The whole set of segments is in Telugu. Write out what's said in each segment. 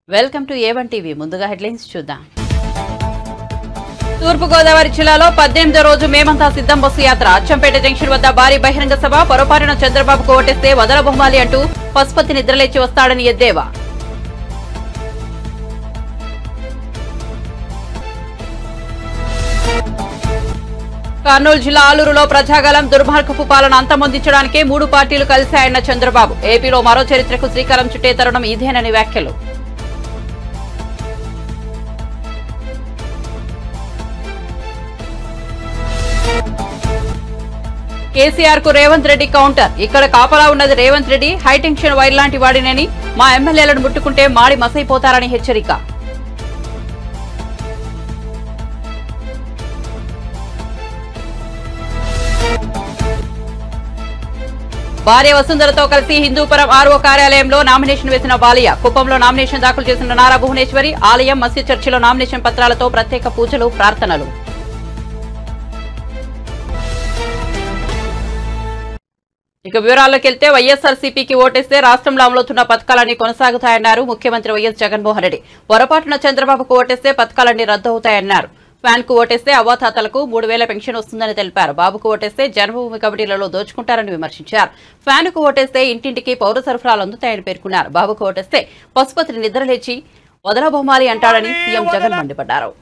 వెల్కమ్ టు ఏవన్ టీవీ ముందుగా హెడ్లైన్స్ చూద్దాం తూర్పుగోదావరి జిల్లాలో పద్దెనిమిదో రోజు మేమంతా సిద్ధం బస్సు యాత్ర అచ్చంపేట జంక్షన్ వద్ద భారీ బహిరంగ సభ పొరపాటున చంద్రబాబుకు ఓటేస్తే వదలబొమ్మాలి అంటూ పశుపతి నిద్రలేచి వస్తాడని ఎద్దేవా కర్నూలు జిల్లా ఆలూరులో ప్రజాగలం దుర్మార్గపు పాలన అంతమొందించడానికే మూడు పార్టీలు కలిశాయన్న చంద్రబాబు ఏపీలో మరో చరిత్రకు శ్రీకారం చుట్టే తరుణం ఇదేనని వ్యాఖ్యలు కేసీఆర్ కు రేవంత్ రెడ్డి కౌంటర్ ఇక్కడ కాపలా ఉన్నది రేవంత్ రెడ్డి హైటెన్షన్ వైర్ లాంటి వాడినని మా ఎమ్మెల్యేలను ముట్టుకుంటే మాడి మసైపోతారని హెచ్చరిక భార్య వసుంధరతో కలిసి హిందూపురం ఆర్ఓ కార్యాలయంలో నామినేషన్ వేసిన బాలియా కుప్పంలో నామినేషన్ దాఖలు చేసిన నారా భువనేశ్వరి ఆలయం మసీద్ చర్చిలో నామినేషన్ పత్రాలతో ప్రత్యేక పూజలు ప్రార్థనలు ఇక వివరాల్లోకి వెళ్తే వైఎస్ఆర్సీపీకి ఓటేస్తే రాష్ట్రంలో అమలవుతున్న పథకాలన్నీ కొనసాగుతాయన్నారు ముఖ్యమంత్రి వైఎస్ జగన్మోహన్ రెడ్డి పొరపాటున చంద్రబాబుకు ఓటేస్తే పథకాలన్నీ రద్దు అవుతాయన్నారు ఫ్యాన్ కు ఓటేస్తే అవ్వాతాతలకు మూడు వేల పెన్షన్ వస్తుందని తెలిపారు బాబుకు ఓటేస్తే జన్మభూమి కమిటీలలో దోచుకుంటారని విమర్శించారు ఫ్యాన్ కు ఓటేస్తే ఇంటింటికి పౌర సరఫరాలు అందుతాయని పేర్కొన్నారు బాబుకు ఓటేస్తే పశుపతిని నిద్రలేచి వదలబొమ్మాలి అంటాడని సీఎం జగన్ మండిపడ్డారు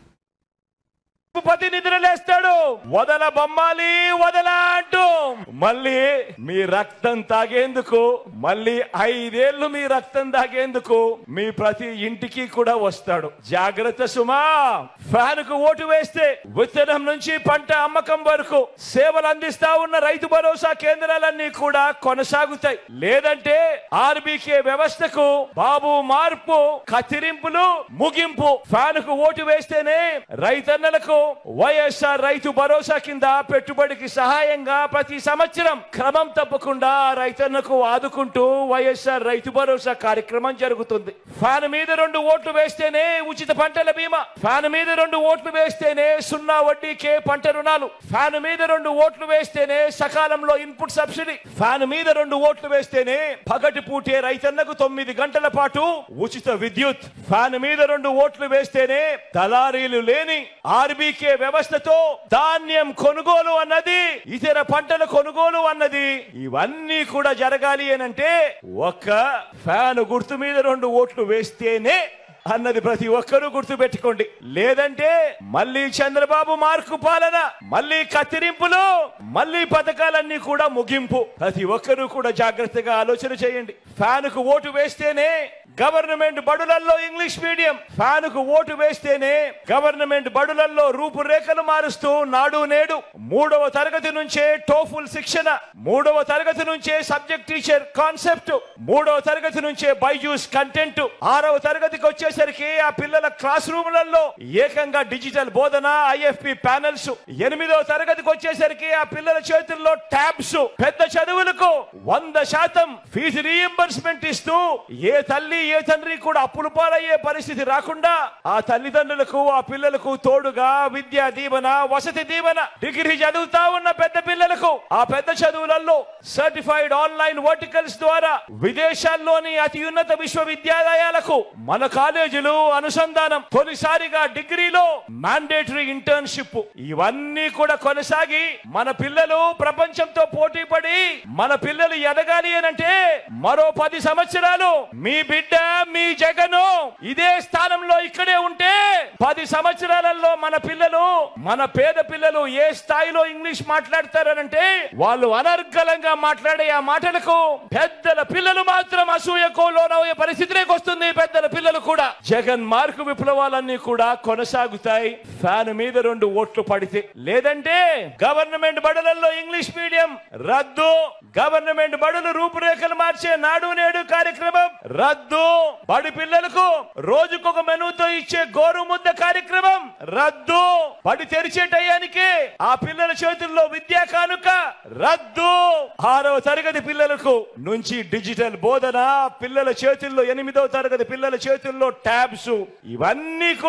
పతి నిద్రలేస్తాడు వదల బొమ్మాలి వదల అంటూ మళ్ళీ మీ రక్తం తాగేందుకు మళ్ళీ ఐదేళ్లు మీ రక్తం తాగేందుకు మీ ప్రతి ఇంటికి కూడా వస్తాడు జాగ్రత్త సుమా ఫ్యాన్ కు ఓటు వేస్తే విత్తనం నుంచి పంట అమ్మకం వరకు సేవలు అందిస్తా ఉన్న రైతు భరోసా కేంద్రాలన్నీ కూడా కొనసాగుతాయి లేదంటే ఆర్బీకే వ్యవస్థకు బాబు మార్పు కత్తిరింపులు ముగింపు ఫ్యాన్ కు ఓటు వేస్తేనే రైతన్నలకు వైఎస్ఆర్ రైతు భరోసా కింద పెట్టుబడికి సహాయంగా ప్రతి సంవత్సరం క్రమం తప్పకుండా ఆ రైతన్నకు ఆదుకుంటూ వైఎస్ఆర్ రైతు భరోసా కార్యక్రమం జరుగుతుంది ఫ్యాన్ మీద రెండు ఓట్లు వేస్తేనే ఉచిత పంటల బీమా ఫ్యాన్ మీద రెండు ఓట్లు వేస్తేనే సున్నా వడ్డీకే పంట రుణాలు ఫ్యాన్ మీద రెండు ఓట్లు వేస్తేనే సకాలంలో ఇన్పుట్ సబ్సిడీ ఫ్యాన్ మీద రెండు ఓట్లు వేస్తేనే పగటి పూటే రైతన్నకు తొమ్మిది గంటల పాటు ఉచిత విద్యుత్ ఫ్యాన్ మీద రెండు ఓట్లు వేస్తేనే దళారీలు లేని ఆర్బీకే వ్యవస్థతో ధాన్యం కొనుగోలు అన్నది ఇతర పంటల కొనుగోలు అన్నది ఇవన్నీ కూడా జరగాలి అనంటే ఒక్క ఫ్యాన్ గుర్తు మీద రెండు ఓట్లు వేస్తేనే అన్నది ప్రతి ఒక్కరూ గుర్తు పెట్టుకోండి లేదంటే మళ్ళీ చంద్రబాబు మార్కు పాలన మళ్ళీ కత్తిరింపులు మళ్ళీ పథకాలన్నీ కూడా ముగింపు ప్రతి ఒక్కరూ కూడా జాగ్రత్తగా ఆలోచన చేయండి ఫ్యాన్ కు ఓటు వేస్తేనే గవర్నమెంట్ బడులల్లో ఇంగ్లీష్ మీడియం ఫ్యాన్ కు ఓటు వేస్తేనే గవర్నమెంట్ బడులల్లో రూపురేఖలు మారుస్తూ నాడు నేడు మూడవ తరగతి నుంచే టోఫుల్ శిక్షణ మూడవ తరగతి నుంచే సబ్జెక్ట్ టీచర్ కాన్సెప్ట్ మూడవ తరగతి నుంచే బైజూస్ కంటెంట్ ఆరవ తరగతికి వచ్చేసరికి ఆ పిల్లల క్లాస్ రూములలో ఏకంగా డిజిటల్ బోధన ఐఎఫ్పి ప్యానెల్స్ ఎనిమిదవ తరగతికి వచ్చేసరికి ఆ పిల్లల చేతుల్లో ట్యాబ్స్ పెద్ద చదువులకు వంద శాతం ఫీజు రీఎంబర్స్మెంట్ ఇస్తూ ఏ తల్లి ఏ తండ్రి కూడా అప్పులు పాలయ్యే పరిస్థితి రాకుండా ఆ తల్లిదండ్రులకు ఆ పిల్లలకు తోడుగా విద్యా దీవెన వసతి దీవెన డిగ్రీ చదువుతా ఉన్న పెద్ద పిల్లలకు ఆ పెద్ద చదువులలో సర్టిఫైడ్ ఆన్లైన్ వర్టికల్స్ ద్వారా విదేశాల్లోని అతి ఉన్నత విశ్వవిద్యాలయాలకు మన కాలేజీలు అనుసంధానం తొలిసారిగా డిగ్రీలో మ్యాండేటరీ ఇంటర్న్షిప్ ఇవన్నీ కూడా కొనసాగి మన పిల్లలు ప్రపంచంతో పోటీ పడి మన పిల్లలు ఎదగాలి అనంటే మరో పది సంవత్సరాలు మీ బిడ్డ మీ జగను ఇదే స్థానంలో ఇక్కడే ఉంటే పది సంవత్సరాలలో మన పిల్లలు మన పేద పిల్లలు ఏ స్థాయిలో ఇంగ్లీష్ మాట్లాడతారనంటే వాళ్ళు అనర్గళంగా మాట్లాడే ఆ మాటలకు పెద్దల పిల్లలు మాత్రం అసూయకు లోనయ్యే పరిస్థితిలోకి వస్తుంది పెద్దల పిల్లలు కూడా జగన్ మార్కు విప్లవాలన్నీ కూడా కొనసాగుతాయి ఫ్యాన్ మీద రెండు ఓట్లు పడితే లేదంటే గవర్నమెంట్ బడులలో ఇంగ్లీష్ మీడియం రద్దు గవర్నమెంట్ బడులు రూపురేఖలు మార్చే నాడు నేడు కార్యక్రమం రద్దు బడి పిల్లలకు రోజుకొక మెనూతో ఇచ్చే గోరు ముద్ద కార్యక్రమం రద్దు బడి తెరిచే టయానికి ఆ పిల్లల చేతుల్లో విద్యా కానుక రద్దు ఆరవ తరగతి పిల్లలకు నుంచి డిజిటల్ బోధన పిల్లల చేతుల్లో ఎనిమిదవ తరగతి పిల్లల చేతుల్లో ట్యాబ్స్ ఇవన్నీ కూడా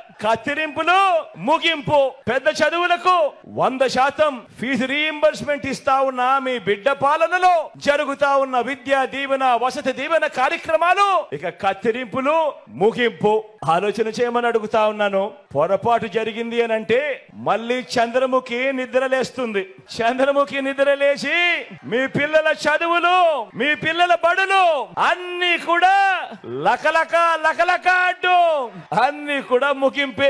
కత్తిరింపులు ముగింపు పెద్ద చదువులకు వంద శాతం ఫీజు రీయింబర్స్మెంట్ ఇస్తా ఉన్న మీ బిడ్డ పాలనలో జరుగుతా ఉన్న విద్యా దీవెన వసతి దీవెన కార్యక్రమాలు ఇక కత్తిరింపులు ముగింపు ఆలోచన చేయమని అడుగుతా ఉన్నాను పొరపాటు జరిగింది అని అంటే మళ్ళీ చంద్రముఖి నిద్రలేస్తుంది చంద్రముఖి నిద్రలేసి మీ పిల్లల చదువులు మీ పిల్లల బడులు అన్ని కూడా లకలక లకలక అంటూ అన్ని కూడా ముగింపే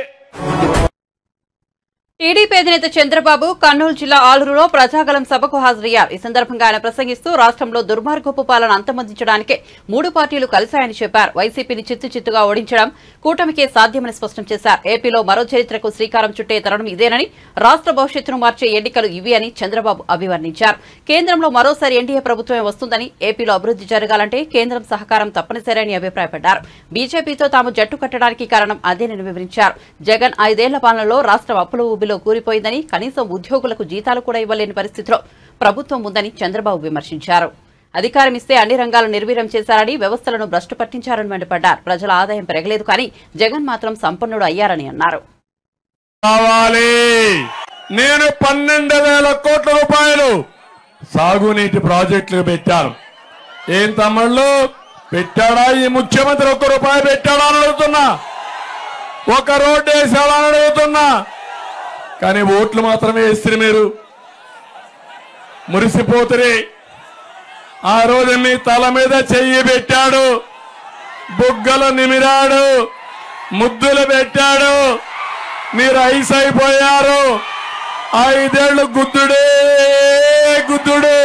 టీడీపీ అధినేత చంద్రబాబు కర్నూలు జిల్లా ఆలూరులో ప్రజాగలం సభకు హాజరయ్యారు ఈ సందర్భంగా ఆయన ప్రసంగిస్తూ రాష్ట్రంలో దుర్మార్గపు పాలన అంతమొందించడానికే మూడు పార్టీలు కలిశాయని చెప్పారు వైసీపీని చిత్తు చిత్తుగా ఓడించడం కూటమికే సాధ్యమని స్పష్టం చేశారు ఏపీలో మరో చరిత్రకు శ్రీకారం చుట్టే తరుణం ఇదేనని రాష్ట్ర భవిష్యత్తును మార్చే ఎన్నికలు ఇవి అని చంద్రబాబు అభివర్ణించారు కేంద్రంలో మరోసారి ఎన్డీఏ ప్రభుత్వమే వస్తుందని ఏపీలో అభివృద్ధి జరగాలంటే కేంద్రం సహకారం తప్పనిసరి అని అభిప్రాయపడ్డారు బీజేపీతో తాము జట్టు కట్టడానికి కారణం అదేనని వివరించారు జగన్ ఐదేళ్ల పాలనలో రాష్ట్రం అప్పుల ఊబిలో కూలిపోయిందని కనీసం ఉద్యోగులకు జీతాలు కూడా ఇవ్వలేని పరిస్థితిలో ప్రభుత్వం ఉందని చంద్రబాబు విమర్శించారు అధికారం ఇస్తే అన్ని రంగాలు నిర్వీర్యం చేశారని వ్యవస్థలను భ్రష్టు పట్టించారని మండిపడ్డారు ప్రజల ఆదాయం పెరగలేదు కానీ జగన్ మాత్రం సంపన్నుడు అయ్యారని అన్నారు కావాలి నేను పన్నెండు వేల కోట్ల రూపాయలు సాగునీటి ప్రాజెక్టులు పెట్టాను ఏం తమ్ముళ్ళు పెట్టాడా ఈ ముఖ్యమంత్రి ఒక్క రూపాయి పెట్టాడా అని అడుగుతున్నా ఒక రోడ్డు వేసాడా అని అడుగుతున్నా కానీ ఓట్లు మాత్రమే వేస్తారు మీరు మురిసిపోతురి ఆ రోజు మీ తల మీద చెయ్యి పెట్టాడు బుగ్గలు నిమిరాడు ముద్దులు పెట్టాడు మీరు ఐస్ అయిపోయారు ఐదేళ్లు గుద్దుడే గుద్దుడు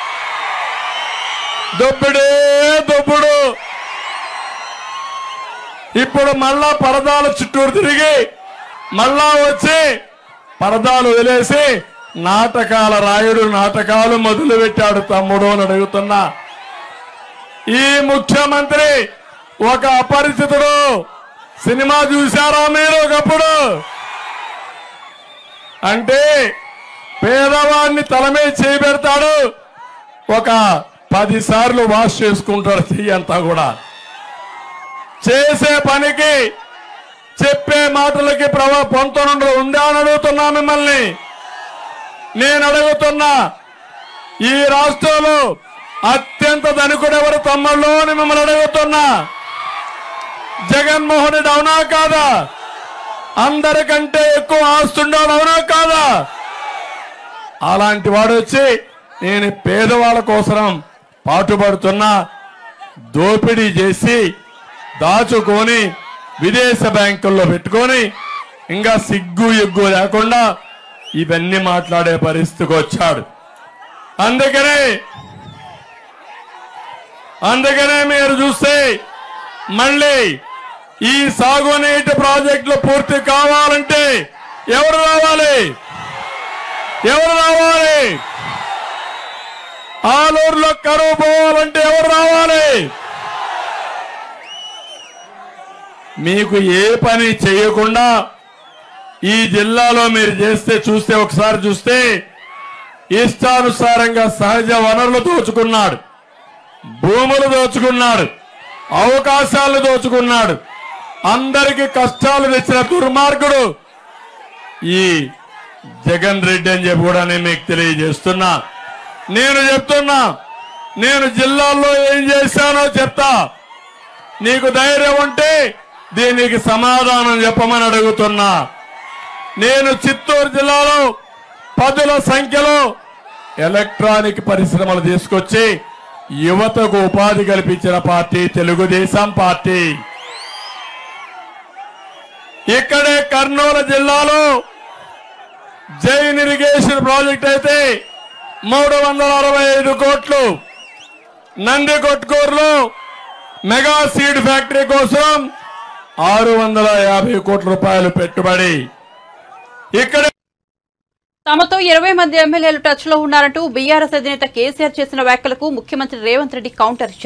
దొబ్బుడే దొబ్బుడు ఇప్పుడు మళ్ళా పరదాల చుట్టూరు తిరిగి మళ్ళా వచ్చి పరదాలు వదిలేసి నాటకాల రాయుడు నాటకాలు మొదలు పెట్టాడు తమ్ముడు అని అడుగుతున్నా ఈ ముఖ్యమంత్రి ఒక అపరిచితుడు సినిమా చూశారా మీరు ఒకప్పుడు అంటే పేదవాడిని తల మీద చేయి పెడతాడు ఒక పది సార్లు వాష్ చేసుకుంటాడు చెయ్యి అంతా కూడా చేసే పనికి చెప్పే మాటలకి ప్రభా పొంతనుండ ఉందా అని అడుగుతున్నా మిమ్మల్ని నేను అడుగుతున్నా ఈ రాష్ట్రంలో అత్యంత ధనికుడు ఎవరు తమ్ముళ్ళు అని మిమ్మల్ని అడుగుతున్నా జగన్మోహన్ రెడ్డి అవునా కాదా అందరికంటే ఎక్కువ ఆస్తుండాడు అవునా కాదా అలాంటి వాడు వచ్చి నేను పేదవాళ్ళ కోసం పాటుపడుతున్నా దోపిడీ చేసి దాచుకొని విదేశ బ్యాంకుల్లో పెట్టుకొని ఇంకా సిగ్గు ఎగ్గు లేకుండా ఇవన్నీ మాట్లాడే పరిస్థితికి వచ్చాడు అందుకనే అందుకనే మీరు చూస్తే మళ్ళీ ఈ సాగునీటి ప్రాజెక్టులు పూర్తి కావాలంటే ఎవరు రావాలి ఎవరు రావాలి ఆలూరులో కరువు పోవాలంటే ఎవరు రావాలి మీకు ఏ పని చేయకుండా ఈ జిల్లాలో మీరు చేస్తే చూస్తే ఒకసారి చూస్తే ఇష్టానుసారంగా సహజ వనరులు దోచుకున్నాడు భూములు దోచుకున్నాడు అవకాశాలు దోచుకున్నాడు అందరికి కష్టాలు తెచ్చిన దుర్మార్గుడు ఈ జగన్ రెడ్డి అని చెప్పి కూడా నేను మీకు తెలియజేస్తున్నా నేను చెప్తున్నా నేను జిల్లాల్లో ఏం చేశానో చెప్తా నీకు ధైర్యం ఉంటే దీనికి సమాధానం చెప్పమని అడుగుతున్నా నేను చిత్తూరు జిల్లాలో పదుల సంఖ్యలో ఎలక్ట్రానిక్ పరిశ్రమలు తీసుకొచ్చి యువతకు ఉపాధి కల్పించిన పార్టీ తెలుగుదేశం పార్టీ ఇక్కడే కర్నూలు జిల్లాలో జైన్ ఇరిగేషన్ ప్రాజెక్ట్ అయితే మూడు వందల అరవై ఐదు కోట్లు నంది కొట్కూరులో మెగా సీడ్ ఫ్యాక్టరీ కోసం ఆరు వందల యాభై కోట్ల రూపాయలు పెట్టుబడి ఇక్కడ తమతో ఇరవై మంది ఎమ్మెల్యేలు టచ్ లో ఉన్నారంటూ బీఆర్ఎస్ అధినేత కేసీఆర్ చేసిన వ్యాఖ్యలకు ముఖ్యమంత్రి రేవంత్ రెడ్డి కౌంటర్ ఇచ్చారు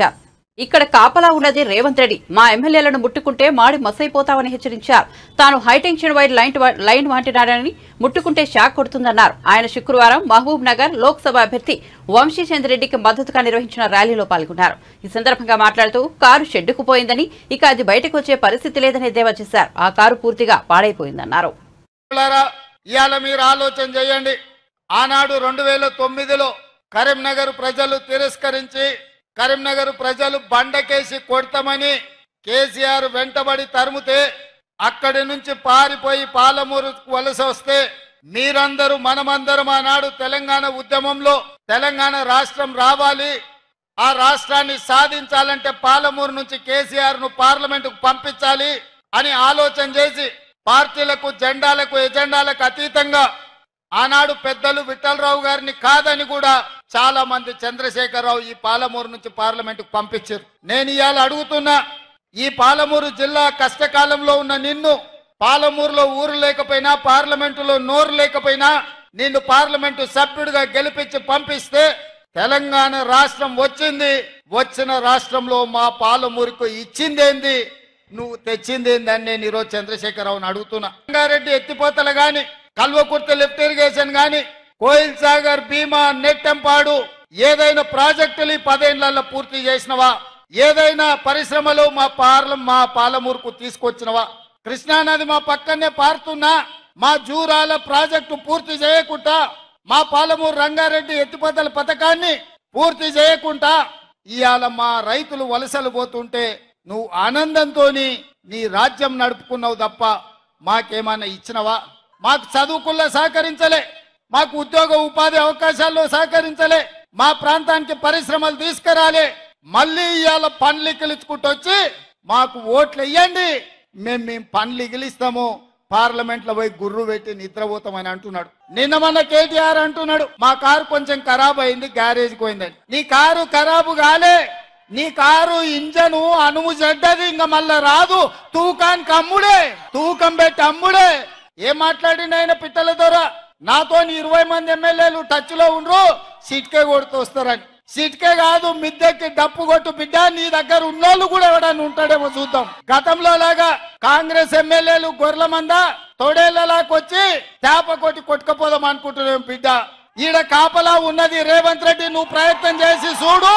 ఇక్కడ కాపలా ఉన్నది రేవంత్ రెడ్డి మా ఎమ్మెల్యేలను ముట్టుకుంటే మాడి మసైపోతామని హెచ్చరించారు తాను హైటెన్షన్ వైర్ లైన్ లైన్ వాంటినాడని ముట్టుకుంటే షాక్ కొడుతుందన్నారు ఆయన శుక్రవారం మహబూబ్ నగర్ లోక్సభ అభ్యర్థి వంశీచంద్రెడ్డికి మద్దతుగా నిర్వహించిన ర్యాలీలో పాల్గొన్నారు ఈ సందర్భంగా మాట్లాడుతూ కారు షెడ్డుకుపోయిందని ఇక అది బయటకు వచ్చే పరిస్థితి లేదని ఎద్దేవా చేశారు ఆ కారు పూర్తిగా పాడైపోయిందన్నారు మిత్రులారా, ఇవాళ మీరు ఆలోచన చేయండి ఆనాడు రెండు వేల తొమ్మిదిలో కరీంనగర్ ప్రజలు తిరస్కరించి కరీంనగర్ ప్రజలు బండకేసి కొడతామని కేసీఆర్ వెంటబడి తరుముతే అక్కడి నుంచి పారిపోయి పాలమూరు వలస వస్తే మీరందరూ మనమందరం ఆనాడు తెలంగాణ ఉద్యమంలో తెలంగాణ రాష్ట్రం రావాలి ఆ రాష్ట్రాన్ని సాధించాలంటే పాలమూరు నుంచి కేసీఆర్ ను పార్లమెంటుకు పంపించాలి అని ఆలోచన చేసి పార్టీలకు జెండాలకు ఎజెండాలకు అతీతంగా ఆనాడు పెద్దలు విఠలరావు గారిని కాదని కూడా చాలా మంది చంద్రశేఖరరావు ఈ పాలమూరు నుంచి పార్లమెంటుకు పంపించారు నేను ఇవాళ అడుగుతున్నా ఈ పాలమూరు జిల్లా కష్టకాలంలో ఉన్న నిన్ను పాలమూరులో ఊరు లేకపోయినా పార్లమెంటులో నోరు లేకపోయినా నిన్ను పార్లమెంటు సభ్యుడిగా గెలిపించి పంపిస్తే తెలంగాణ రాష్ట్రం వచ్చింది వచ్చిన రాష్ట్రంలో మా పాలమూరుకు ఇచ్చిందేంది నువ్వు తెచ్చిందేంది అని నేను ఈరోజు చంద్రశేఖరరావుని అడుగుతున్నా రంగారెడ్డి ఎత్తిపోతలు గాని కల్వకుర్తి లిఫ్ట్ ఇరిగేషన్ గాని కోయిల్ సాగర్ భీమా నెట్టెంపాడు ఏదైనా ప్రాజెక్టులు ఈ పదేళ్లలో పూర్తి చేసినవా ఏదైనా పరిశ్రమలు మా పార్ల మా పాలమూరుకు తీసుకొచ్చినవా కృష్ణానది మా పక్కనే పారుతున్నా మా జూరాల ప్రాజెక్టు పూర్తి చేయకుండా మా పాలమూరు రంగారెడ్డి ఎత్తిపోతల పథకాన్ని పూర్తి చేయకుండా ఇవాళ మా రైతులు వలసలు పోతుంటే నువ్వు ఆనందంతో నీ రాజ్యం నడుపుకున్నావు తప్ప మాకేమన్నా ఇచ్చినవా మాకు చదువుకుల్లో సహకరించలే మాకు ఉద్యోగ ఉపాధి అవకాశాల్లో సహకరించలే మా ప్రాంతానికి పరిశ్రమలు తీసుకురాలే మళ్ళీ ఇవాళ పండ్లు ఇకిలించుకుంటూ వచ్చి మాకు ఓట్లు ఇవ్వండి మేము మేము పండ్లు ఇగిలిస్తాము పార్లమెంట్ లో పోయి గుర్రు పెట్టి నిద్రపోతామని అంటున్నాడు నిన్న మన కేటీఆర్ అంటున్నాడు మా కారు కొంచెం ఖరాబ్ అయింది గ్యారేజ్ పోయిందని నీ కారు ఖరాబు కాలే నీ కారు ఇంజను అనుము చెడ్డది ఇంకా మళ్ళా రాదు తూకానికి అమ్ముడే తూకం పెట్టి అమ్ముడే ఏం మాట్లాడిండు ఆయన పిట్టల ద్వారా నాతో ఇరవై మంది ఎమ్మెల్యేలు టచ్ లో ఉండ్రు సిట్కే కొడుతూ వస్తారని సిట్కే కాదు మిద్దెక్కి డప్పు కొట్టు బిడ్డ నీ దగ్గర ఉన్నోళ్ళు కూడా ఎవడన్నా ఉంటాడేమో చూద్దాం గతంలో లాగా కాంగ్రెస్ ఎమ్మెల్యేలు గొర్రెల మంద తొడేళ్లలాకొచ్చి చేప కొట్టి కొట్టుకపోదాం అనుకుంటున్నాం బిడ్డ ఈడ కాపలా ఉన్నది రేవంత్ రెడ్డి నువ్వు ప్రయత్నం చేసి చూడు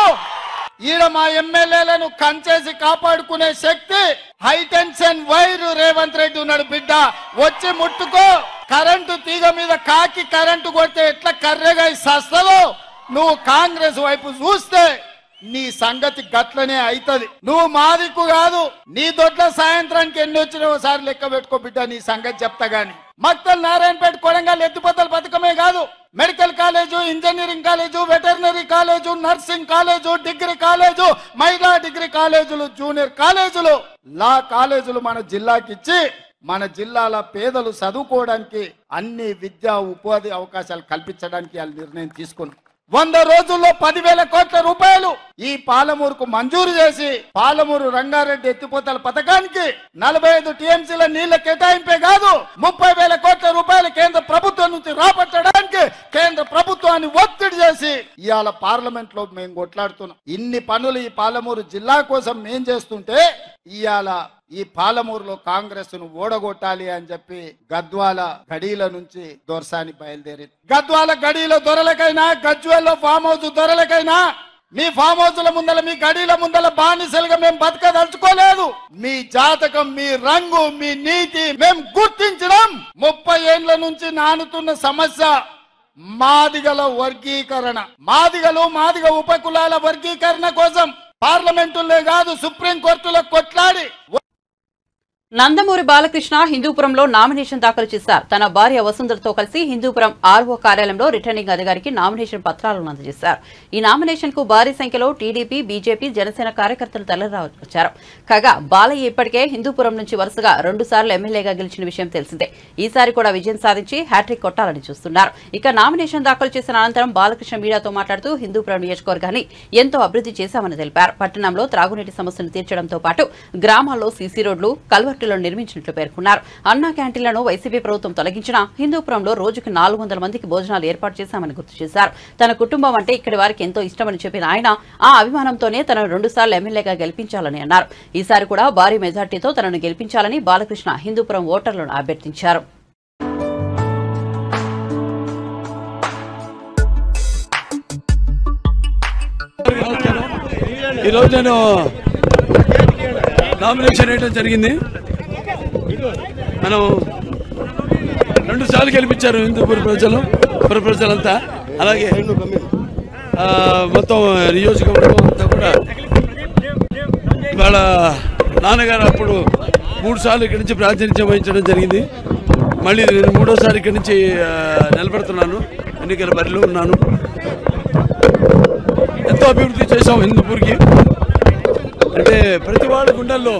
ఈడ మా ఎమ్మెల్యేలను కంచేసి కాపాడుకునే శక్తి హైటెన్షన్ వైర్ రేవంత్ రెడ్డి ఉన్నాడు బిడ్డ వచ్చి ముట్టుకో కరెంటు తీగ మీద కాకి కరెంటు కొడితే ఎట్లా కర్రెగా సస్తదో నువ్వు కాంగ్రెస్ వైపు చూస్తే నీ సంగతి గట్లనే అయితది నువ్వు మాదిక్కు కాదు నీ దొడ్ల సాయంత్రానికి ఎన్ని వచ్చినా ఒకసారి లెక్క పెట్టుకో బిడ్డ నీ సంగతి చెప్తా గాని మక్తల్ నారాయణపేట కొడంగల్ ఎత్తిపోతల పథకమే కాదు medical college engineering college veterinary college nursing college degree college మహిళా డిగ్రీ కాలేజీలు జూనియర్ కాలేజీలు లా కాలేజీలు మన జిల్లాకి ఇచ్చి మన జిల్లాల పేదలు చదువుకోవడానికి అన్ని విద్యా ఉపాధి అవకాశాలు కల్పించడానికి వాళ్ళు నిర్ణయం తీసుకున్నారు వంద రోజుల్లో పదివేల కోట్ల రూపాయలు ఈ పాలమూరుకు మంజూరు చేసి పాలమూరు రంగారెడ్డి ఎత్తిపోతల పథకానికి నలభై ఐదు టీఎంసీల నీళ్ల కేటాయింపే కాదు ముప్పై వేల కోట్ల రూపాయలు కేంద్ర ప్రభుత్వం నుంచి రాబట్టడానికి కేంద్ర ప్రభుత్వాన్ని ఒత్తిడి చేసి ఇవాళ పార్లమెంట్ లో మేము కొట్లాడుతున్నాం ఇన్ని పనులు ఈ పాలమూరు జిల్లా కోసం మేం చేస్తుంటే ఇవాళ ఈ పాలమూరులో కాంగ్రెస్ ను ఓడగొట్టాలి అని చెప్పి గద్వాల గడీల నుంచి దొరసాని బయలుదేరింది గద్వాల గడీల దొరలకైనా గజ్వేల్లో ఫామ్ హౌస్ దొరలకైనా మీ ఫామ్ హౌస్ల ముందల మీ గడీల ముందల బానిసలుగా మేము బతకదలుచుకోలేదు మీ జాతకం మీ రంగు మీ నీతి మేము గుర్తించడం ముప్పై ఏండ్ల నుంచి నానుతున్న సమస్య మాదిగల వర్గీకరణ మాదిగలు మాదిగ ఉపకులాల వర్గీకరణ కోసం పార్లమెంటులే కాదు సుప్రీం కోర్టులో కొట్లాడి నందమూరి బాలకృష్ణ హిందూపురంలో నామినేషన్ దాఖలు చేశారు తన భార్య వసుంధరతో కలిసి హిందూపురం ఆర్ఓ కార్యాలయంలో రిటర్నింగ్ అధికారికి నామినేషన్ పత్రాలను అందజేశారు ఈ నామినేషన్ కు భారీ సంఖ్యలో టీడీపీ బీజేపీ జనసేన కార్యకర్తలు తరలిరావచ్చారు కాగా బాలయ్య ఇప్పటికే హిందూపురం నుంచి వరుసగా రెండు సార్లు ఎమ్మెల్యేగా గెలిచిన విషయం తెలిసిందే ఈసారి కూడా విజయం సాధించి హ్యాట్రిక్ కొట్టాలని చూస్తున్నారు ఇక నామినేషన్ దాఖలు చేసిన అనంతరం బాలకృష్ణ మీడియాతో మాట్లాడుతూ హిందూపురం నియోజకవర్గాన్ని ఎంతో అభివృద్ధి చేశామని తెలిపారు పట్టణంలో త్రాగునీటి సమస్యను తీర్చడంతో పాటు గ్రామాల్లో సీసీ రోడ్లు కల్వర్టు ప్రాజెక్టులను నిర్మించినట్లు పేర్కొన్నారు అన్నా క్యాంటీన్లను వైసీపీ ప్రభుత్వం తొలగించినా హిందూపురంలో రోజుకు నాలుగు వందల మందికి భోజనాలు ఏర్పాటు చేశామని గుర్తు చేశారు తన కుటుంబం అంటే ఇక్కడి వారికి ఎంతో ఇష్టమని చెప్పిన ఆయన ఆ అభిమానంతోనే తనను రెండుసార్లు ఎమ్మెల్యేగా గెలిపించాలని అన్నారు ఈసారి కూడా భారీ మెజార్టీతో తనను గెలిపించాలని బాలకృష్ణ హిందూపురం ఓటర్లను అభ్యర్థించారు ఈరోజు నేను నామినేషన్ వేయడం జరిగింది మనం రెండు సార్లు గెలిపించారు హిందూపూర్ ప్రజలు పుర ప్రజలంతా అలాగే ఆ, మొత్తం నియోజకవర్గం అంతా కూడా ఇవాళ నాన్నగారు అప్పుడు మూడు సార్లు ఇక్కడి నుంచి ప్రాతినిధ్యం వహించడం జరిగింది మళ్ళీ నేను మూడోసారి ఇక్కడి నుంచి ఆ, నిలబడుతున్నాను ఎన్నికల బరిలో ఉన్నాను ఎంతో అభివృద్ధి చేశాం హిందూపూర్కి అంటే ప్రతి వాళ్ళ గుండెల్లో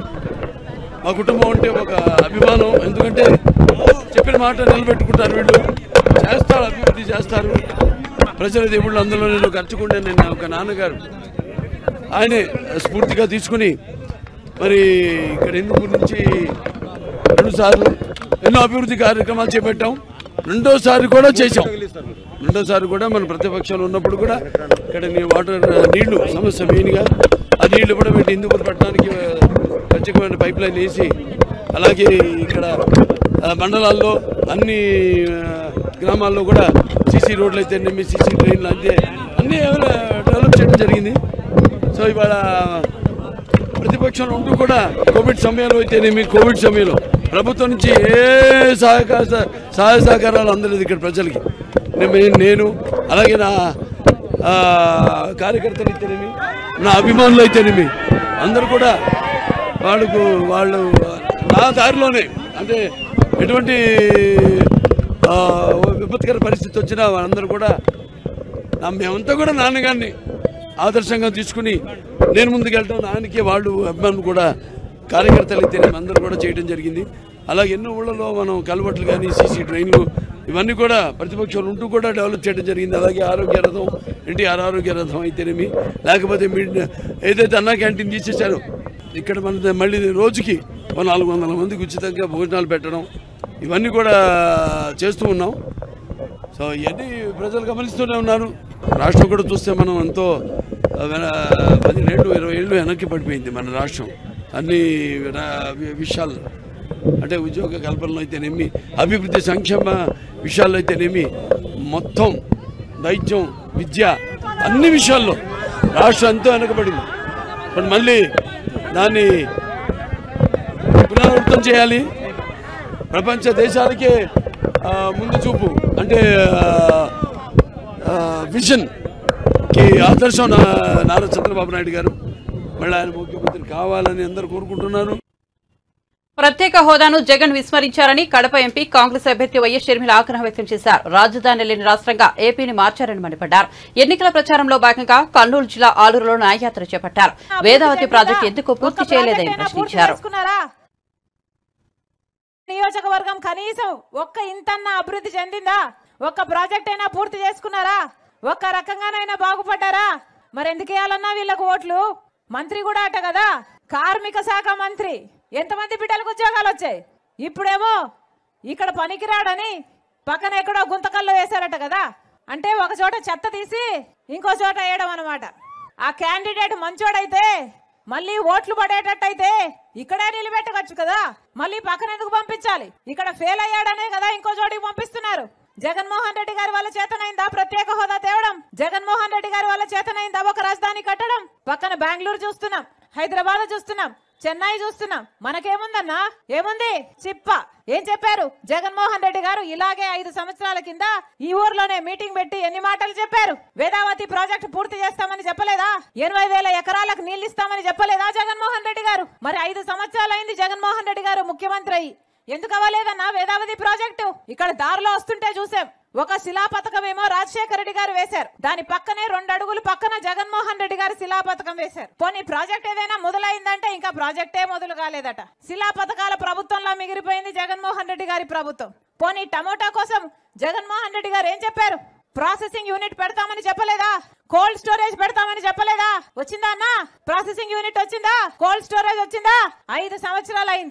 మా కుటుంబం అంటే ఒక అభిమానం ఎందుకంటే చెప్పిన మాట నిలబెట్టుకుంటారు వీళ్ళు చేస్తారు అభివృద్ధి చేస్తారు ప్రజల దేవుళ్ళు అందులో నేను ఖర్చుకుంటే నేను ఒక నాన్నగారు ఆయనే స్ఫూర్తిగా తీసుకుని మరి ఇక్కడ హిందూపూర్ నుంచి రెండు సార్లు ఎన్నో అభివృద్ధి కార్యక్రమాలు చేపట్టాం రెండోసారి కూడా చేశాం రెండోసారి కూడా మన ప్రతిపక్షంలో ఉన్నప్పుడు కూడా ఇక్కడ నీ వాటర్ నీళ్లు సమస్య మెయిన్గా ఆ నీళ్లు కూడా పెట్టి హిందూపూర్ పట్టడానికి ప్రత్యేకమైన పైప్ లైన్ వేసి అలాగే ఇక్కడ ఆ, మండలాల్లో అన్ని ఆ, గ్రామాల్లో కూడా సీసీ రోడ్లు అయితే సీసీ ట్రైన్లు అయితే అన్నీ డెవలప్ చేయడం జరిగింది సో ఇవాళ ప్రతిపక్షంలో ఉంటూ కూడా కోవిడ్ సమయంలో అయితేనేమి కోవిడ్ సమయంలో ప్రభుత్వం నుంచి ఏ సహకార సహాయ సహకారాలు అందలేదు ఇక్కడ ప్రజలకి నేను- నేను అలాగే నా ఆ, కార్యకర్తలు అయితేనేమి నా అభిమానులు అయితేనేమి అందరూ కూడా వాళ్ళకు వాళ్ళు నా దారిలోనే అంటే ఎటువంటి ఆ, విపత్కర పరిస్థితి వచ్చినా వాళ్ళందరూ కూడా నా మేమంతా కూడా నాన్నగారిని ఆదర్శంగా తీసుకుని నేను ముందుకెళ్ళటం నాన్నకి వాళ్ళు అభిమానులు కూడా కార్యకర్తలు అయితే అందరూ కూడా చేయడం జరిగింది అలాగే ఎన్నో ఊళ్ళలో మనం కలవట్లు కానీ సీసీ ట్రైన్లు ఇవన్నీ కూడా ప్రతిపక్షాలు ఉంటూ కూడా డెవలప్ చేయడం జరిగింది అలాగే ఆరోగ్య రథం ఎన్టీఆర్ ఆరోగ్య రథం అయితేనేమి లేకపోతే మిడ్ ఏదైతే అన్నా క్యాంటీన్ తీసేశారో ఇక్కడ మన మళ్ళీ రోజుకి ఒక నాలుగు వందల మందికి ఉచితంగా భోజనాలు పెట్టడం ఇవన్నీ కూడా చేస్తూ ఉన్నాం సో ఇవన్నీ ప్రజలు గమనిస్తూనే ఉన్నారు రాష్ట్రం కూడా చూస్తే మనం ఎంతో ఆ, వెన- పదిహేను ఇరవై ఏళ్ళు వెనక్కి పడిపోయింది మన రాష్ట్రం అన్ని రా- వి- విషయాలు అంటే ఉద్యోగ కల్పనలో అయితేనేమి అభివృద్ధి సంక్షేమ విషయాల్లో అయితేనేమి మొత్తం వైద్యం విద్య అన్ని విషయాల్లో రాష్ట్రం ఎంతో వెనకబడింది ఇప్పుడు మళ్ళీ దాన్ని పునరావృతం చేయాలి ప్రపంచ దేశాలకే ఆ, ముందు చూపు అంటే విజన్ కి ఆదర్శం నా- నారా చంద్రబాబు నాయుడు గారు మళ్ళీ ఆయన ముఖ్యమంత్రి కావాలని అందరూ కోరుకుంటున్నారు ప్రత్యేక హోదాను జగన్ విస్మరించారని కడప ఎంపీ కాంగ్రెస్ అభ్యర్థి వైఎస్ షర్మిల ఆగ్రహం వ్యక్తం చేశారు రాజధాని లేని రాష్ట్రంగా ఏపీని మార్చారని మండిపడ్డారు ఎన్నికల ప్రచారంలో భాగంగా కర్నూలు జిల్లా ఆలూరులో న్యాయయాత్ర చేపట్టారు వేదావతి ప్రాజెక్టు ఎందుకు పూర్తి చేయలేదని ప్రశ్నించారు చేసుకున్నారా నియోజకవర్గం కనీసం ఒక్క ఇంతన్నా అభివృద్ధి చెందిందా ఒక్క ప్రాజెక్ట్ అయినా పూర్తి చేసుకున్నారా ఒక్క రకంగానైనా బాగుపడ్డారా మరి ఎందుకు వేయాలన్నా వీళ్ళకు ఓట్లు మంత్రి కూడా అట కదా కార్మిక శాఖ మంత్రి ఎంతమంది బిడ్డలకు ఉద్యోగాలు వచ్చాయి ఇప్పుడేమో ఇక్కడ పనికిరాడని పక్కన ఎక్కడో గుంతకల్లో వేశారట కదా అంటే ఒక చోట చెత్త తీసి ఇంకో చోట వేయడం అనమాట ఆ క్యాండిడేట్ మంచోడైతే మళ్ళీ ఓట్లు పడేటట్టయితే ఇక్కడే నిలబెట్టవచ్చు కదా మళ్ళీ పక్కన ఎందుకు పంపించాలి ఇక్కడ ఫెయిల్ అయ్యాడనే కదా ఇంకో చోటికి పంపిస్తున్నారు జగన్మోహన్ రెడ్డి గారి వల్ల చేతనైందా ప్రత్యేక హోదా తేవడం జగన్మోహన్ రెడ్డి గారి వల్ల చేతనైందా ఒక రాజధాని కట్టడం పక్కన బెంగళూరు చూస్తున్నాం హైదరాబాద్ చూస్తున్నాం చెన్నై చూస్తున్నాం మనకేముందన్నా ఏముంది చిప్ప ఏం చెప్పారు జగన్మోహన్ రెడ్డి గారు ఇలాగే ఐదు సంవత్సరాల కింద ఈ ఊర్లోనే మీటింగ్ పెట్టి ఎన్ని మాటలు చెప్పారు వేదావతి ప్రాజెక్టు పూర్తి చేస్తామని చెప్పలేదా ఎనభై వేల ఎకరాలకు నీళ్లు ఇస్తామని చెప్పలేదా జగన్మోహన్ రెడ్డి గారు మరి ఐదు సంవత్సరాలైంది జగన్మోహన్ రెడ్డి గారు ముఖ్యమంత్రి అయ్యి ఎందుకు అవ్వలేదన్నా వేదావతి ప్రాజెక్టు ఇక్కడ దారిలో వస్తుంటే చూసాం ఒక శిలా పథకం ఏమో రాజశేఖర రెడ్డి గారు వేశారు దాని పక్కనే రెండు అడుగులు పక్కన జగన్మోహన్ రెడ్డి గారు శిలా పథకం వేశారు పోనీ ప్రాజెక్ట్ ఏదైనా మొదలైందంటే ఇంకా ప్రాజెక్టే మొదలు కాలేదట శిలా పథకాల ప్రభుత్వంలో మిగిలిపోయింది జగన్మోహన్ రెడ్డి గారి ప్రభుత్వం పోనీ టమోటా కోసం జగన్మోహన్ రెడ్డి గారు ఏం చెప్పారు ప్రాసెసింగ్ యూనిట్ పెడతామని చెప్పలేదా కోల్డ్ స్టోరేజ్ పెడతామని చెప్పలేదా వచ్చిందా అన్నా ప్రాసెసింగ్ యూనిట్ వచ్చిందా కోల్డ్ స్టోరేజ్ వచ్చిందా ఐదు సంవత్సరాలు అయింది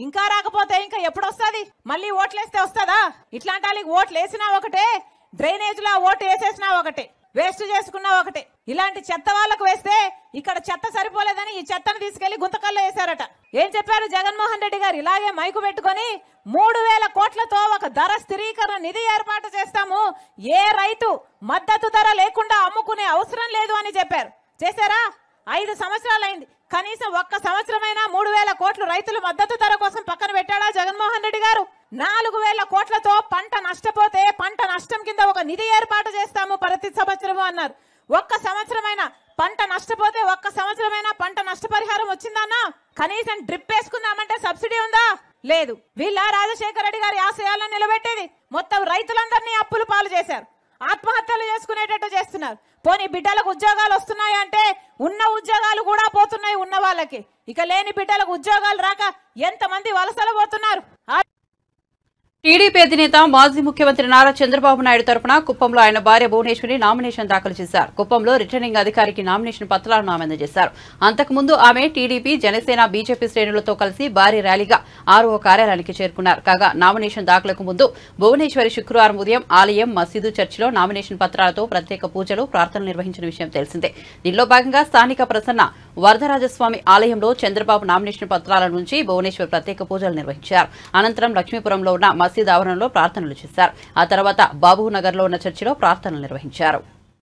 ఇంకా రాకపోతే ఇంకా ఎప్పుడు వస్తుంది మళ్ళీ ఓట్లేస్తే వస్తుందా ఇట్లాంటి వాళ్ళకి ఓట్లు వేసినా ఒకటే డ్రైనేజ్ లో ఓటు వేసేసినా ఒకటే వేస్ట్ చేసుకున్నా ఒకటే ఇలాంటి చెత్త వాళ్ళకు వేస్తే ఇక్కడ చెత్త సరిపోలేదని ఈ చెత్తను తీసుకెళ్లి గుంతకల్లో వేశారట ఏం చెప్పారు జగన్మోహన్ రెడ్డి గారు ఇలాగే మైకు పెట్టుకొని మూడు వేల కోట్లతో ఒక ధర స్థిరీకరణ నిధి ఏర్పాటు చేస్తాము ఏ రైతు మద్దతు ధర లేకుండా అమ్ముకునే అవసరం లేదు అని చెప్పారు చేశారా ఐదు సంవత్సరాలైంది కనీసం ఒక్క సంవత్సరమైనా మూడు వేల కోట్లు రైతుల మద్దతు ధర కోసం పక్కన పెట్టాడా జగన్మోహన్ రెడ్డి గారు నాలుగు వేల కోట్లతో పంట నష్టపోతే పంట నష్టం కింద ఒక నిధి ఏర్పాటు చేస్తాము ప్రతి సంవత్సరము అన్నారు ఒక్క సంవత్సరమైనా పంట నష్టపోతే ఒక్క సంవత్సరమైనా పంట నష్టపరిహారం వచ్చిందన్నా కనీసం డ్రిప్ వేసుకుందామంటే సబ్సిడీ ఉందా లేదు వీళ్ళ రాజశేఖర రెడ్డి గారి ఆశయాలను నిలబెట్టేది మొత్తం రైతులందరినీ అప్పులు పాలు చేశారు ఆత్మహత్యలు చేసుకునేటట్టు చేస్తున్నారు పోనీ బిడ్డలకు ఉద్యోగాలు వస్తున్నాయి అంటే ఉన్న ఉద్యోగాలు కూడా పోతున్నాయి ఉన్న వాళ్ళకి ఇక లేని బిడ్డలకు ఉద్యోగాలు రాక ఎంతమంది వలసలు పోతున్నారు ఆ టీడీపీ అధినేత మాజీ ముఖ్యమంత్రి నారా చంద్రబాబు నాయుడు తరపున కుప్పంలో ఆయన భార్య భువనేశ్వరి నామినేషన్ దాఖలు చేశారు కుప్పంలో రిటర్నింగ్ అధికారికి నామినేషన్ పత్రాలను ఆమె అందజేశారు అంతకుముందు ఆమె టీడీపీ జనసేన బీజేపీ శ్రేణులతో కలిసి భారీ ర్యాలీగా ఆర్ఓ కార్యాలయానికి చేరుకున్నారు కాగా నామినేషన్ దాఖలకు ముందు భువనేశ్వరి శుక్రవారం ఉదయం ఆలయం మసీదు చర్చిలో నామినేషన్ పత్రాలతో ప్రత్యేక పూజలు ప్రార్థనలు నిర్వహించిన విషయం తెలిసిందే దీనిలో భాగంగా స్థానిక ప్రసన్న వరదరాజస్వామి ఆలయంలో చంద్రబాబు నామినేషన్ పత్రాల నుంచి భువనేశ్వర్ ప్రత్యేక పూజలు నిర్వహించారు అనంతరం లక్ష్మీపురంలో ఉన్న మసీద్ ఆవరణలో ప్రార్థనలు చేశారు ఆ తర్వాత బాబు నగర్లో ఉన్న చర్చిలో ప్రార్థనలు నిర్వహించారు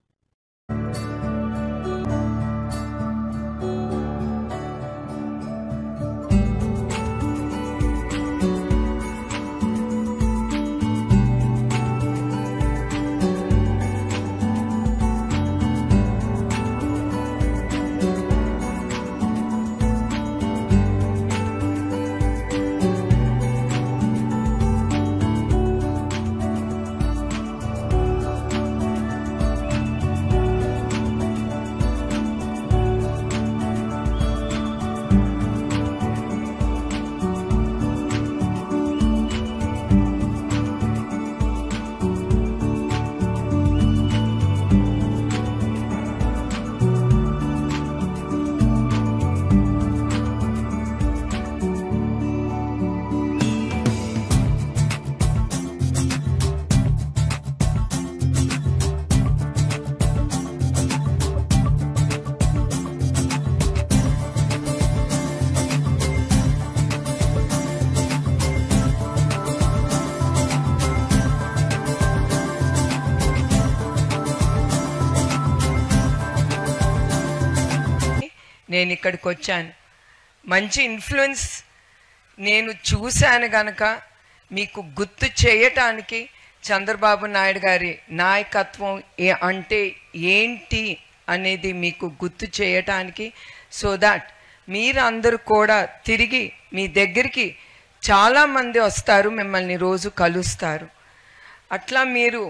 నేను ఇక్కడికి వచ్చాను మంచి ఇన్ఫ్లుయెన్స్ నేను చూశాను గనక మీకు గుర్తు చేయటానికి చంద్రబాబు నాయుడు గారి నాయకత్వం ఏ అంటే ఏంటి అనేది మీకు గుర్తు చేయటానికి సో దాట్ మీరందరూ కూడా తిరిగి మీ దగ్గరికి చాలామంది వస్తారు మిమ్మల్ని రోజు కలుస్తారు అట్లా మీరు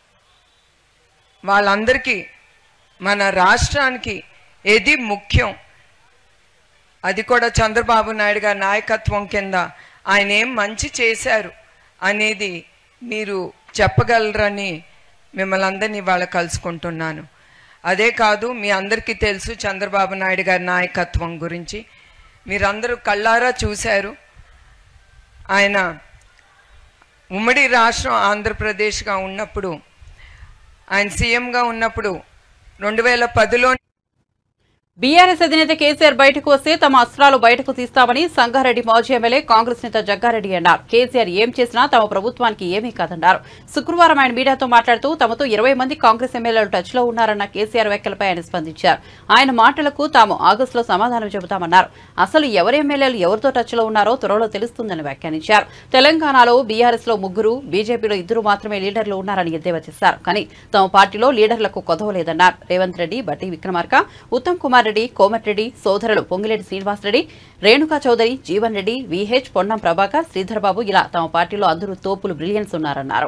వాళ్ళందరికీ మన రాష్ట్రానికి ఏది ముఖ్యం అది కూడా చంద్రబాబు నాయుడు గారి నాయకత్వం కింద ఆయన ఏం మంచి చేశారు అనేది మీరు చెప్పగలరని మిమ్మల్ని అందరినీ ఇవాళ కలుసుకుంటున్నాను అదే కాదు మీ అందరికీ తెలుసు చంద్రబాబు నాయుడు గారి నాయకత్వం గురించి మీరందరూ కళ్ళారా చూశారు ఆయన ఉమ్మడి రాష్ట్రం ఆంధ్రప్రదేశ్గా ఉన్నప్పుడు ఆయన సీఎంగా ఉన్నప్పుడు రెండు వేల పదిలో బీఆర్ఎస్ అధినేత కేసీఆర్ బయటకు వస్తే తమ అస్త్రాలు బయటకు తీస్తామని సంగారెడ్డి మాజీ ఎమ్మెల్యే కాంగ్రెస్ నేత జగ్గారెడ్డి అన్నారు కేసీఆర్ ఏం చేసినా తమ ప్రభుత్వానికి ఏమీ కాదన్నారు శుక్రవారం ఆయన మీడియాతో మాట్లాడుతూ తమతో ఇరవై మంది కాంగ్రెస్ ఎమ్మెల్యేలు టచ్ లో ఉన్నారన్న కేసీఆర్ వ్యాఖ్యలపై ఆయన స్పందించారు ఆయన మాటలకు తాము ఆగస్టులో సమాధానం చెబుతామన్నారు అసలు ఎవరి ఎమ్మెల్యేలు ఎవరితో టచ్ లో ఉన్నారో త్వరలో తెలుస్తుందని వ్యాఖ్యానించారు తెలంగాణలో బీఆర్ఎస్ లో ముగ్గురు బీజేపీలో ఇద్దరు మాత్రమే లీడర్లు ఉన్నారని ఎద్దేవా చేశారు కానీ తమ పార్టీలో లీడర్లకు కొదవలేదన్నారు రేవంత్ రెడ్డి బట్టి విక్రమార్క ఉత్తమ్ కుమార్ రెడ్డి కోమటిరెడ్డి సోదరులు పొంగిరెడ్డి శ్రీనివాసరెడ్డి రేణుకా చౌదరి జీవన్ రెడ్డి విహెచ్ పొన్నం ప్రభాకర్ శ్రీధర్బాబు ఇలా తమ పార్టీలో అందరూ తోపులు బ్రిలియన్స్ ఉన్నారన్నారు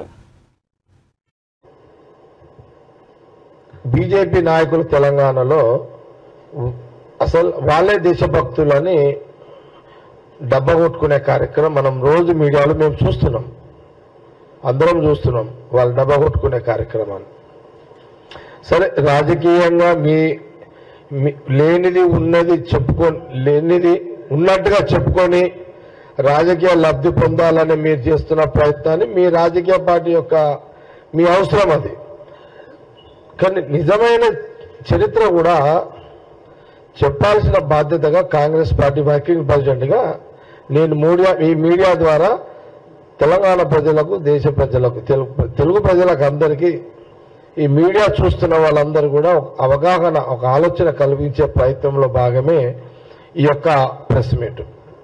బీజేపీ నాయకులు తెలంగాణలో అసలు వాళ్ళే దేశభక్తులని డబ్బా కొట్టుకునే కార్యక్రమం మనం రోజు మీడియాలో మేము చూస్తున్నాం అందరం చూస్తున్నాం వాళ్ళు డబ్బా కొట్టుకునే కార్యక్రమాన్ని సరే రాజకీయంగా మీ మీ- లేనిది ఉన్నది చెప్పుకొని లేనిది ఉన్నట్టుగా చెప్పుకొని రాజకీయ లబ్ధి పొందాలని మీరు చేస్తున్న ప్రయత్నాన్ని మీ రాజకీయ పార్టీ యొక్క మీ అవసరం అది కానీ నిజమైన చరిత్ర కూడా చెప్పాల్సిన బాధ్యతగా కాంగ్రెస్ పార్టీ వర్కింగ్ ప్రెసిడెంట్గా నేను మీడియా ఈ మీడియా ద్వారా తెలంగాణ ప్రజలకు దేశ ప్రజలకు తెలుగు తెలుగు ప్రజలకు అందరికీ ఈ మీడియా చూస్తున్న వాళ్ళందరూ కూడా ఒక అవగాహన ఒక ఆలోచన కల్పించే ప్రయత్నంలో భాగమే ఈ యొక్క ప్రెస్ మీట్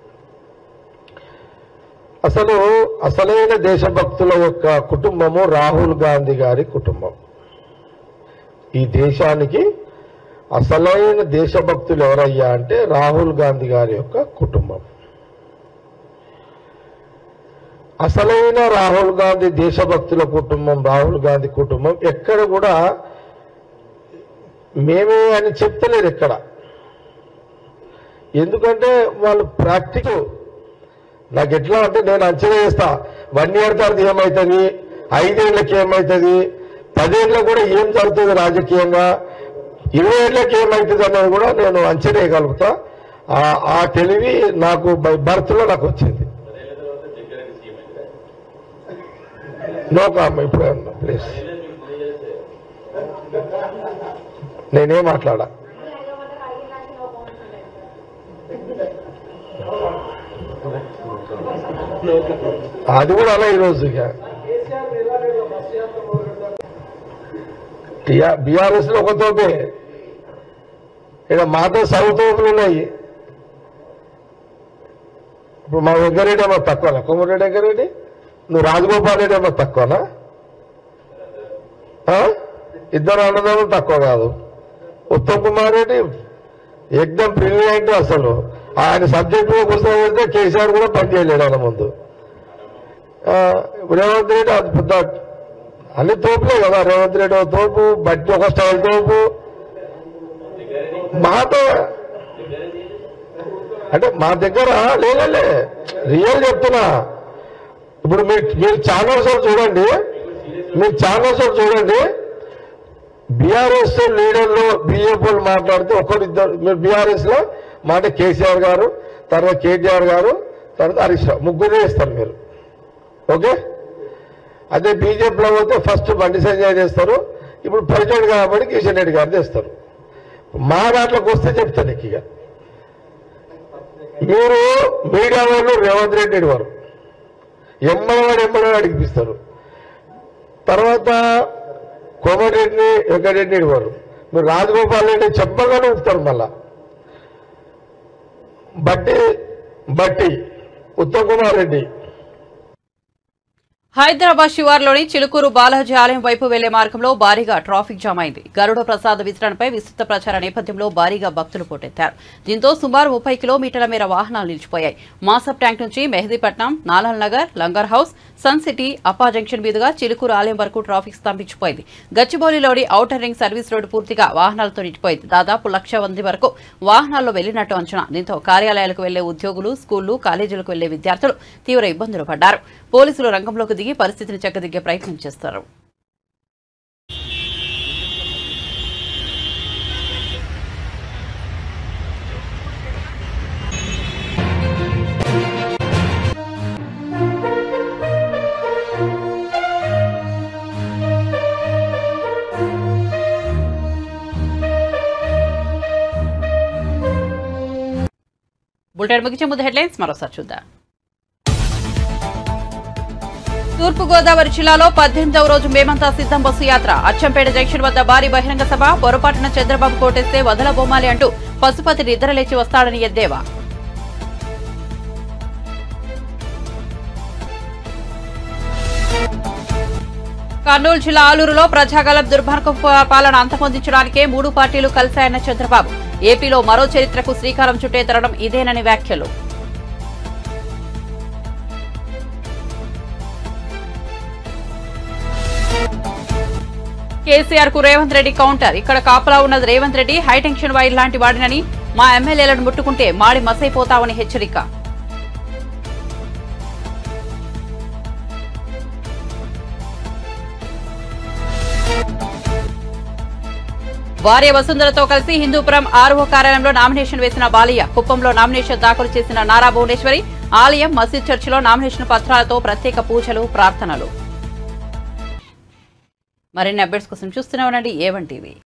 అసలు అసలైన దేశభక్తుల యొక్క కుటుంబము రాహుల్ గాంధీ గారి కుటుంబం ఈ దేశానికి అసలైన దేశభక్తులు ఎవరయ్యా అంటే రాహుల్ గాంధీ గారి యొక్క కుటుంబం అసలైన రాహుల్ గాంధీ దేశభక్తుల కుటుంబం రాహుల్ గాంధీ కుటుంబం ఎక్కడ కూడా మేమే అని చెప్తలేరు ఎక్కడ ఎందుకంటే వాళ్ళు ప్రాక్టికల్ నాకు ఎట్లా అంటే నేను అంచనా వేస్తా వన్ ఇయర్ తర్వాత ఏమవుతుంది ఐదేళ్లకి ఏమవుతుంది పదేళ్ళకి కూడా ఏం జరుగుతుంది రాజకీయంగా ఇరవై ఏళ్ళకి ఏమవుతుంది అనేది కూడా నేను అంచనా వేయగలుగుతా ఆ- ఆ తెలివి నాకు బై బర్త్లో నాకు వచ్చింది నో కామ్ ఇప్పుడు ప్లీజ్ నేనేం మాట్లాడా అది కూడా అలా ఈరోజు ఇక బీఆర్ఎస్ లో ఒక తోపే ఇక మాతో సౌ తోపులు ఉన్నాయి ఇప్పుడు మా వెంకరెడ్డి ఏమో తక్కువనా కొమ్మరెడ్డి వెంకరెడ్డి నువ్వు రాజగోపాల్ రెడ్డి ఏమో తక్కువనా ఆ? ఇద్దరు అన్నదమ్ములు తక్కువ కాదు ఉత్తమ్ కుమార్ రెడ్డి ఎక్దమ్ బ్రిలియంట్ అసలు ఆయన సబ్జెక్ట్ మీద పుస్తకం వెళ్తే కేసీఆర్ కూడా పనిచేయలేడు ఆయన ముందు ఆ, రేవంత్ రెడ్డి అది పెద్ద అన్ని తోపులే కదా రేవంత్ రెడ్డి ఒక తోపు బట్టి ఒక స్టైల్ తోపు మాతో అంటే మా దగ్గర లేదండి రియల్ చెప్తున్నా ఇప్పుడు మీరు మీరు ఛానల్స్ చూడండి మీరు ఛానల్స్ చూడండి బీఆర్ఎస్ లీడర్లు బీజేపీ వాళ్ళు మాట్లాడితే ఒకరిద్దరు మీరు బీఆర్ఎస్ లో మాట కేసీఆర్ గారు తర్వాత కేటీఆర్ గారు తర్వాత హరీష్ రావు ముగ్గురే ఇస్తారు మీరు ఓకే అదే బీజేపీలో పోతే ఫస్ట్ బండి సంజయ్ చేస్తారు ఇప్పుడు ప్రెసిడెంట్ కాబట్టి కిషన్ రెడ్డి గారు చేస్తారు మా దాంట్లోకి వస్తే చెప్తాను నీకు ఇక మీరు మీడియా వాళ్ళు రేవంత్ రెడ్డి వారు ఎమ్మడవాడు ఎమ్మడవాడు అడిగిపిస్తారు తర్వాత కోమటిరెడ్డిని వెంకటరెడ్డి వారు మీరు రాజగోపాల్ రెడ్డి చెప్పగానే ఊపుతారు మళ్ళా బట్టి బట్టి ఉత్తమ్ కుమార్ రెడ్డి హైదరాబాద్ శివార్లోని చిలుకూరు బాలాజీ ఆలయం వైపు వెళ్లే మార్గంలో భారీగా ట్రాఫిక్ జామ్ అయింది గరుడ ప్రసాద్ వితరణపై విస్తృత ప్రచార నేపథ్యంలో భారీగా భక్తులు పోటెత్తారు దీంతో సుమారు ముప్పై కిలోమీటర్ల మేర వాహనాలు నిలిచిపోయాయి మాసప్ ట్యాంక్ నుంచి Mehdipatnam Nanal Nagar Langar House Sun City Appa junction మీదుగా చిలుకూరు ఆలయం వరకు ట్రాఫిక్ స్తంభించిపోయింది గచ్చిబౌలిలోని ఔటర్ రింగ్ సర్వీస్ రోడ్డు పూర్తిగా వాహనాలతో నిండిపోయింది దాదాపు లక్ష మంది వరకు వాహనాల్లో వెళ్లినట్టు అంచనా దీంతో కార్యాలయాలకు వెళ్లే ఉద్యోగులు స్కూళ్లు కాలేజీలకు వెళ్లే విద్యార్థులు తీవ్ర ఇబ్బందులు పడ్డారు పోలీసులు రంగంలోకి దిగి పరిస్థితిని చక్కదిద్దే ప్రయత్నం చేస్తారు బులెటిన్ ముగించే ముందు హెడ్లైన్స్ మరోసారి చూద్దాం తూర్పుగోదావరి జిల్లాలో పద్దెనిమిదవ రోజు మేమంతా సిద్ధం బస్సు యాత్ర అచ్చంపేట జంక్షన్ వద్ద భారీ బహిరంగ సభ పొరపాటున చంద్రబాబు కోటేస్తే వదలబొమ్మాలి అంటూ పశుపతి నిద్రలేచి వస్తాడని ఎద్దేవా కర్నూలు జిల్లా ఆలూరులో ప్రజాగలం దుర్మార్గ పాలన అంతమొందించడానికే మూడు పార్టీలు కలిశాయన్న చంద్రబాబు ఏపీలో మరో చరిత్రకు శ్రీకారం చుట్టే తరడం ఇదేనని వ్యాఖ్యలు కేసీఆర్ కు రేవంత్ రెడ్డి కౌంటర్ ఇక్కడ కాపలా ఉన్నది రేవంత్ రెడ్డి హైటెన్షన్ వైర్ లాంటి వాడినని మా ఎమ్మెల్యేలను ముట్టుకుంటే మాడి మసైపోతామని హెచ్చరిక భార్య వసుంధరతో కలిసి హిందూపురం ఆర్ఓ కార్యాలయంలో నామినేషన్ వేసిన బాలయ్య కుప్పంలో నామినేషన్ దాఖలు చేసిన నారా భువనేశ్వరి ఆలయం మసీద్ చర్చిలో నామినేషన్ పత్రాలతో ప్రత్యేక పూజలు ప్రార్థనలు మరిన్ని అప్డేట్స్ కోసం చూస్తూనే ఉండండి ఏవన్ టీవీ